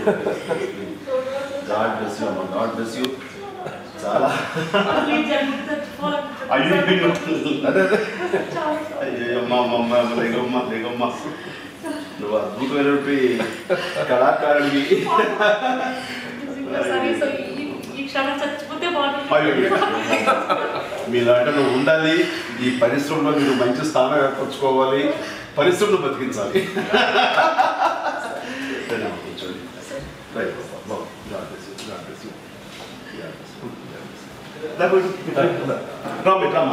God bless you అమ్మ God bless you చాలా అయ్యో అదే అదే అయ్యమ్మ అమ్మమ్మ లేగమ్మ లేగమ్మ నువ్వు అద్భుతమైనటువంటి కళాకారుడివి ఈ క్షణం చచ్చిపోతే అయ్యో. బాగుంటుంది మీలాంటి నువ్వు ఉండాలి ఈ పరిశ్రమలో మీరు మంచి స్థానం ఏర్పరచుకోవాలి పరిశ్రమను బతికించాలి సరే, కూర్చోండి. రైట్, బాబు. God bless you, God bless you. God bless you, God bless you. రా, కూర్చో, కూర్చో. రా, బిడ్డ, రామ్మా.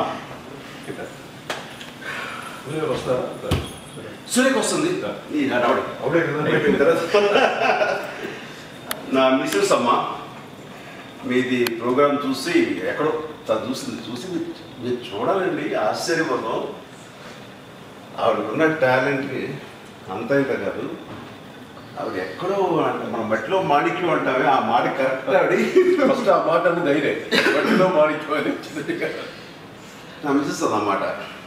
వస్తారా సూర్యకి వస్తుంది ఈ హడావుడి అవునే కదా అయిపోయిన తర్వాత నా మిస్సెస్ అమ్మ మీది ప్రోగ్రామ్ చూసి ఎక్కడో తను చూసింది చూసి మీరు- మీరు చూడాలండి ఆశ్చర్యపోతాం ఆవిడకున్న టాలెంట్కి అంత ఇంత కాదు ఆవిడ ఎక్కడో అంట- మన మట్టిలో మాణిక్యం అంటామే ఆ మాడి కరెక్ట్ ఆవిడ ఫస్ట్ ఆ మాట అనేది ధైర్యం బట్టిలో మాణిక్యం అని చిన్నదిగా. నా మిస్సెస్ అన్నమాట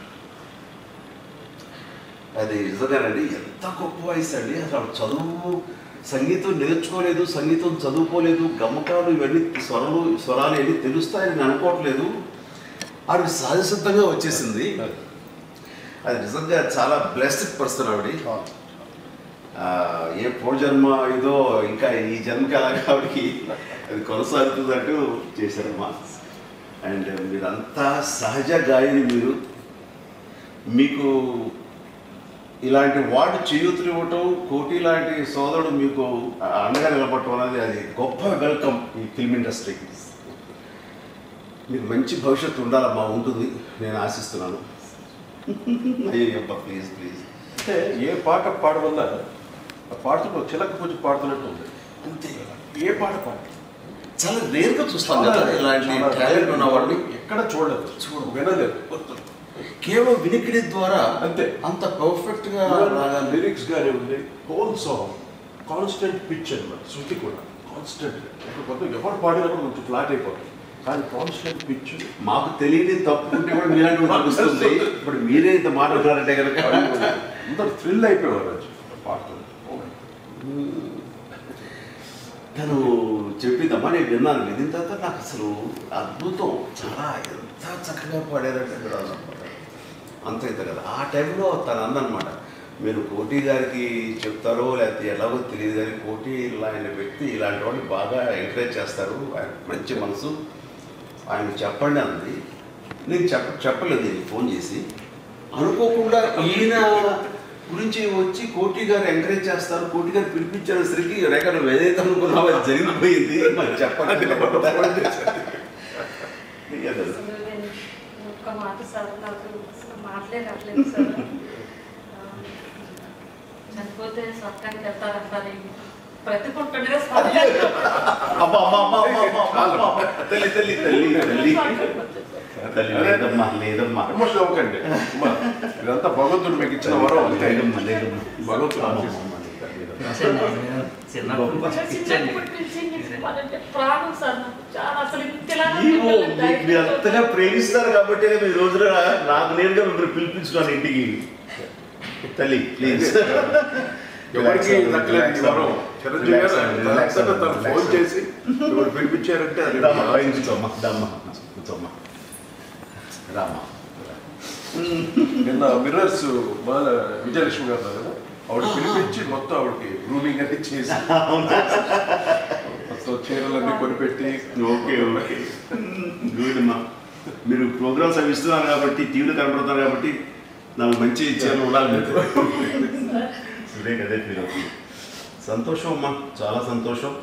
అది నిజంగానండి ఎంత గొప్ప వయసు అండి అసలు ఆవిడ చదువు సంగీతం నేర్చుకోలేదు సంగీతం చదువుకోలేదు గమ్మకాలు ఇవన్నీ స్వరాలు స్వరాలు ఇవన్నీ తెలుస్తాయని నేను అనుకోవట్లేదు ఆవిడ సహజసిద్ధంగా వచ్చేసింది అది నిజంగా చాలా బ్లెస్డ్ పర్సన్ ఆవిడ ఆ, ఏ పూర్వజన్మ ఇదో ఇంకా ఈ జన్మకి అలాగే ఆవిడకి అది కొనసాగుతుందంటూ చేశారమ్మా అండ్ మీరంతా సహజ గాయని మీరు మీకు ఇలాంటి వాడు చేయూతులు ఇవ్వటం కోటి లాంటి సోదరుడు మీకు అండగా నిలబడటం అనేది అది గొప్ప వెల్కమ్ ఈ ఫిల్మ్ ఇండస్ట్రీకి మీకు మంచి భవిష్యత్తు ఉండాలమ్మా ఉంటుంది నేను ఆశిస్తున్నాను అయ్యో ప్లీజ్ ప్లీజ్ అంటే ఏ పాట పాడవల్ల ఆ పాడుతున్న చిలక పూజ పాడుతున్నట్టు ఉంది అంతే ఏ పాట పాడ చాలా రేర్గా చూస్తాం కదా ఇలాంటి టాలెంట్ ఉన్న వాళ్ళని ఎక్కడ చూడలేదు చూడు. వినలేదు కేవలం వినికిడి ద్వారా అంతే. అంత పర్ఫెక్ట్ గా రాగాలి లిరిక్స్ గానే ఉంది హోల్ సాంగ్ కాన్స్టెంట్ పిచ్ అన్నమాట శృతి కూడా కాన్స్టెంట్ ఇప్పుడు కొంత ఎవరు పాడినప్పుడు కొంచెం ఫ్లాట్ అయిపోతుంది కానీ కాన్స్టెంట్ పిచ్ మాకు తెలియని తప్పుకుంటే కూడా మీలాంటి వాళ్ళు తెలుస్తుంది ఇప్పుడు మీరే ఇంత మాట్లాడారంటే కనుక అందరు థ్రిల్ అయిపోయేవారు రోజు పాడుతుంది తను చెప్పిందమ్మా నేను విన్నాను విన్న తర్వాత నాకు అసలు అద్భుతం చాలా ఎంత చక్కగా పాడారంటే మీరు అసలు అంత ఇంత కదా ఆ టైంలో తను అందనమాట మీరు కోటి గారికి చెప్తారో లేకపోతే ఎలాగో తెలియదు కానీ కోటి ఇలాంటి వ్యక్తి ఇలాంటి వాళ్ళు బాగా ఎంకరేజ్ చేస్తారు ఆయన మంచి మనసు ఆయన చెప్పండి అంది నేను చెప్ప చెప్పలేదు నేను ఫోన్ చేసి అనుకోకుండా ఈయన గురించి వచ్చి కోటి గారు ఎంకరేజ్ చేస్తారు కోటి గారు పిలిపించేసరికి రేఖ నువ్వు ఏదైతే అనుకున్నావో అది జరిగిపోయింది మరి చెప్పండి ఒక్క మాట సార్ నాకు అసలు మాటలే రావట్లేదు సార్ ఆ, చనిపోతే స్వర్గానికి వెళ్తారంటారు ప్రతి పుట్టడుగా స్వర్గానికి అబ్బా, అబ్బా, అబ్బా, అబ్బా, అబ్బా, అబ్బా, అబ్బా. తల్లి తల్లి తల్లి తల్లి తల్లి లేదమ్మా లేదమ్మా ఎమోషన్ అవ్వకండి అమ్మా, ఇదంతా భగవంతుడు మీకు ఇచ్చిన వరం అంతే లేదమ్మా లేదమ్మా భగవంతుడు అమ్మా, ఆశీస్సు. అమ్మా, లేదమ్మా. చిన్నప్పటి నుంచి పిచ్చండి చిన్నప్పటి నుంచి మీకు చెప్పాలంటే ప్రాణం సార్ నాకు చాలా అసలు ఇంతలాగా ఏమో, పిల్లలు మీ- మీరు అంతగా ప్రేమిస్తారు కాబట్టి ఈ రోజున నాకు నేరుగా మిమ్మల్ని పిలిపించుకున్నాను ఇంటికి తల్లి ప్లీజ్ ఎవరికి దక్కలేదు ఈ వరం చిరంజీవి గారు అంతటా తను ఫోన్ చేసి ఎవరు పిలిపించారంటే అది కూర్చోమ్మా దమ్మా కూర్చోమ్మా రామ్మా నిన్న మిర్రర్స్ బాల విజయలక్ష్మి గారు ఉన్నారు కదా ఆవిడ పిలిపించి మొత్తం ఆవిడకి గ్రూమింగ్ అది చేసి మొత్తం చీరలన్నీ కొనిపెట్టి ఓకే ఓకే గుడ్ అమ్మా మీరు ప్రోగ్రామ్స్ అవి ఇస్తున్నారు కాబట్టి టీవీలో కనపడుతున్నారు కాబట్టి నాకు మంచి చీరలు ఉండాలి మీకు ఇదే కదే ఫీల్ అవుతుంది సంతోషం అమ్మా చాలా సంతోషం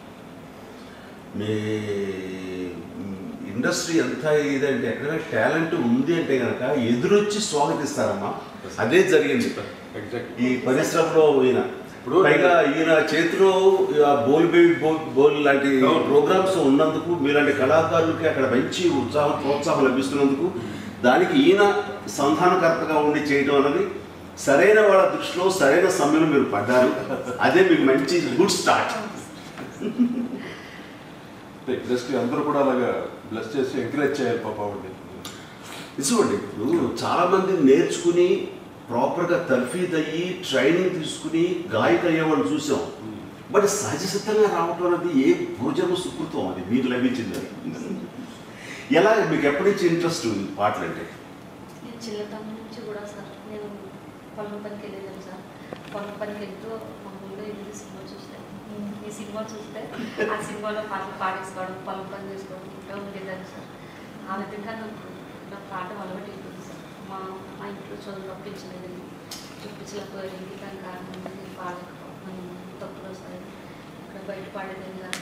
మీ ఇండస్ట్రీ ఎంత ఇదంటే ఎక్కడైనా టాలెంట్ ఉంది అంటే కనుక ఎదురొచ్చి స్వాగతిస్తారమ్మా అదే జరిగింది ఎగ్జాక్ట్ ఈ పరిశ్రమలో ఈయన ఇప్పుడు పైగా ఈయన చేతిలో ఆ బోల్ బేబీ బోల్ బోల్ లాంటి అవును. ప్రోగ్రామ్స్ ఉన్నందుకు మీలాంటి కళాకారులకి అక్కడ మంచి ఉత్సాహం ప్రోత్సాహం లభిస్తున్నందుకు దానికి ఈయన సంధానకర్తగా ఉండి చేయడం అన్నది సరైన వాళ్ళ దృష్టిలో సరైన సమయంలో మీరు పడ్డారు అదే మీకు మంచి గుడ్ స్టార్ట్ ఇండస్ట్రీ అందరూ కూడా అలాగా బ్లెస్ చేసి ఎంకరేజ్ చేయాలి పాప ఆవిడని నిజమండి ఇప్పుడు చాలా మంది నేర్చుకుని ప్రాపర్గా తర్ఫీద్ అయ్యి ట్రైనింగ్ తీసుకుని గాయక అయ్యేవాళ్ళు చూసాం బట్ సహజ సిద్ధంగా రావటం అనేది ఏ భోజనం సుకృతం అది మీకు లభించింది అది. ఎలా మీకు ఎప్పటి నుంచి ఇంట్రెస్ట్ పాటలు అంటే నేను చిన్నతనం నుంచి కూడా సార్ నేను పొలం పనికి వెళ్ళేదాన్ని సార్ పొలం పనికి వెళ్తూ మా ఊళ్ళో ఎనిమిది సినిమా చూస్తే ఈ సినిమా చూస్తే ఆ సినిమాలో పాటలు పాడేసుకోవడం పొలం పని చేసుకోవడం ఇంకా ఉండేదాన్ని సార్ ఆ విధంగా నాకు నా పాట అలవాటు అయిపోయింది సార్ మా మా ఇంట్లో చదువు రప్పించలేదని చూపించలేకపోయింది దాని కారణం నేను పాడలేకపోతున్నాను తప్పులు వస్తాయి ఇక్కడ బయట పాడేదాన్ని కాదు